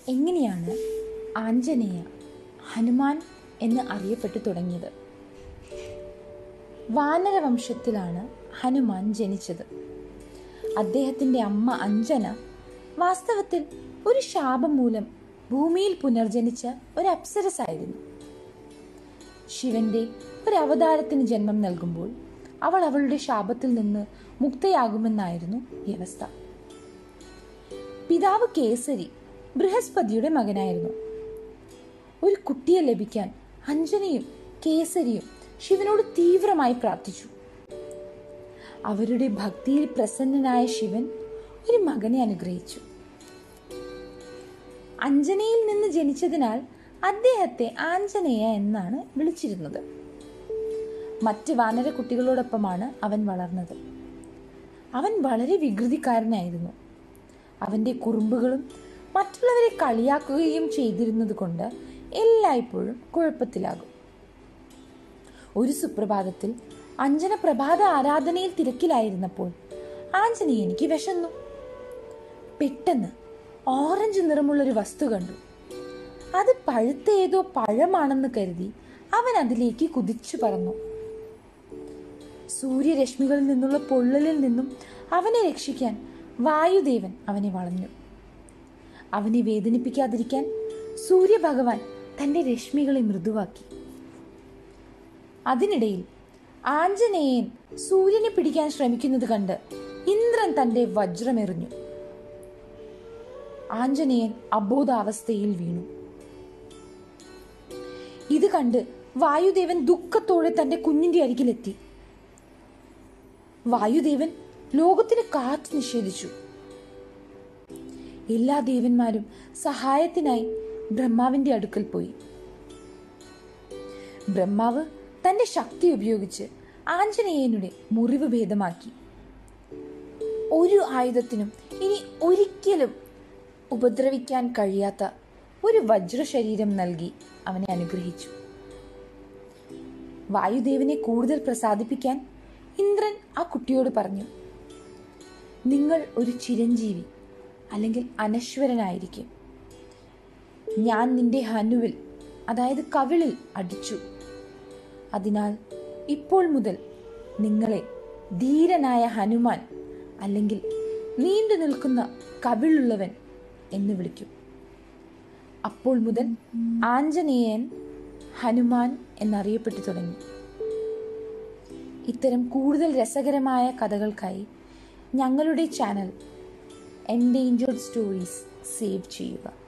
എങ്ങനെയാണ് ആഞ്ജനേയ ഹനുമാൻ എന്ന് അറിയപ്പെട്ടു തുടങ്ങിയത് വാനരവംശത്തിലാണ് ഹനുമാൻ ജനിച്ചത് അദ്ദേഹത്തിൻ്റെ അമ്മ അഞ്ജന വാസ്തവത്തിൽ ഒരു ശാപം മൂലം ഭൂമിയിൽ പുനർജനിച്ച ഒരു അപ്സരസായിരുന്നു ശിവന്റെ ഒരു അവതാരത്തിന് ജന്മം നൽകുമ്പോൾ അവൾ അവളുടെ ശാപത്തിൽ നിന്ന് മുക്തയാകുമെന്നായിരുന്നു വ്യവസ്ഥ പിതാവ് കേസരി ബൃഹസ്പതിയുടെ മകനായിരുന്നു ഒരു കുട്ടിയെ ലഭിക്കാൻ അഞ്ജനയും കേസരിയും ശിവനോട് തീവ്രമായി പ്രാർത്ഥിച്ചു അവരുടെ ഭക്തിയിൽ പ്രസന്നനായ ശിവൻ ഒരു മകനെ അനുഗ്രഹിച്ചു അഞ്ജനയിൽ നിന്ന് ജനിച്ചതിനാൽ അദ്ദേഹത്തെ ആഞ്ജനേയ എന്നാണ് വിളിച്ചിരുന്നത് മറ്റ് വാനര കുട്ടികളോടൊപ്പമാണ് അവൻ വളർന്നത് അവൻ വളരെ വികൃതിക്കാരനായിരുന്നു അവന്റെ കുറുമ്പുകളും മറ്റുള്ളവരെ കളിയാക്കുകയും ചെയ്തിരുന്നത് കൊണ്ട് എല്ലായ്പ്പോഴും കുഴപ്പത്തിലാകും ഒരു സുപ്രഭാതത്തിൽ അഞ്ജന പ്രഭാത ആരാധനയിൽ തിരക്കിലായിരുന്നപ്പോൾ ആഞ്ജനേയനിക്ക് വിശന്നു പെട്ടെന്ന് ഓറഞ്ച് നിറമുള്ള ഒരു വസ്തു കണ്ടു അത് പഴുത്ത ഏതോ പഴമാണെന്ന് കരുതി അവൻ അതിലേക്ക് കുതിച്ചു പറന്നു സൂര്യരശ്മികളിൽ നിന്നുള്ള പൊള്ളലിൽ നിന്നും അവനെ രക്ഷിക്കാൻ വായുദേവൻ അവനെ വളഞ്ഞു അവനെ വേദനിപ്പിക്കാതിരിക്കാൻ സൂര്യഭഗവാൻ തന്റെ രശ്മികളെ മൃദുവാക്കി അതിനിടയിൽ ആഞ്ജനേയൻ സൂര്യനെ പിടിക്കാൻ ശ്രമിക്കുന്നത് കണ്ട് ഇന്ദ്രൻ തന്റെ വജ്രമെറിഞ്ഞു ആഞ്ജനേയൻ അബോധാവസ്ഥയിൽ വീണു ഇത് കണ്ട് വായുദേവൻ ദുഃഖത്തോടെ തന്റെ കുഞ്ഞിന്റെ അരികിലെത്തി വായുദേവൻ ലോകത്തിന് കാറ്റ് നിഷേധിച്ചു എല്ലാ ദേവന്മാരും സഹായത്തിനായി ബ്രഹ്മാവിന്റെ അടുക്കൽ പോയി ബ്രഹ്മാവ് തന്റെ ശക്തി ഉപയോഗിച്ച് ആഞ്ജനേയനുടെ മുറിവ് ഭേദമാക്കി ഒരു ആയുധത്തിനും ഇനി ഒരിക്കലും ഉപദ്രവിക്കാൻ കഴിയാത്ത ഒരു വജ്രശരീരം നൽകി അവനെ അനുഗ്രഹിച്ചു വായുദേവനെ കൂടുതൽ പ്രസാദിപ്പിക്കാൻ ഇന്ദ്രൻ ആ കുട്ടിയോട് പറഞ്ഞു നിങ്ങൾ ഒരു ചിരഞ്ജീവി അല്ലെങ്കിൽ അനശ്വരനായിരിക്കും ഞാൻ നിന്റെ ഹനുവിൽ അതായത് കവിളിൽ അടിച്ചു അതിനാൽ ഇപ്പോൾ മുതൽ നിങ്ങളെ ധീരനായ ഹനുമാൻ അല്ലെങ്കിൽ നീണ്ടു നിൽക്കുന്ന കവിളുള്ളവൻ എന്ന് വിളിക്കും അപ്പോൾ മുതൽ ആഞ്ജനേയൻ ഹനുമാൻ എന്നറിയപ്പെട്ടു തുടങ്ങി ഇത്തരം കൂടുതൽ രസകരമായ കഥകൾക്കായി ഞങ്ങളുടെ ചാനൽ എൻഡേഞ്ചേർഡ് സ്റ്റോറീസ് സേവ് ചെയ്യുക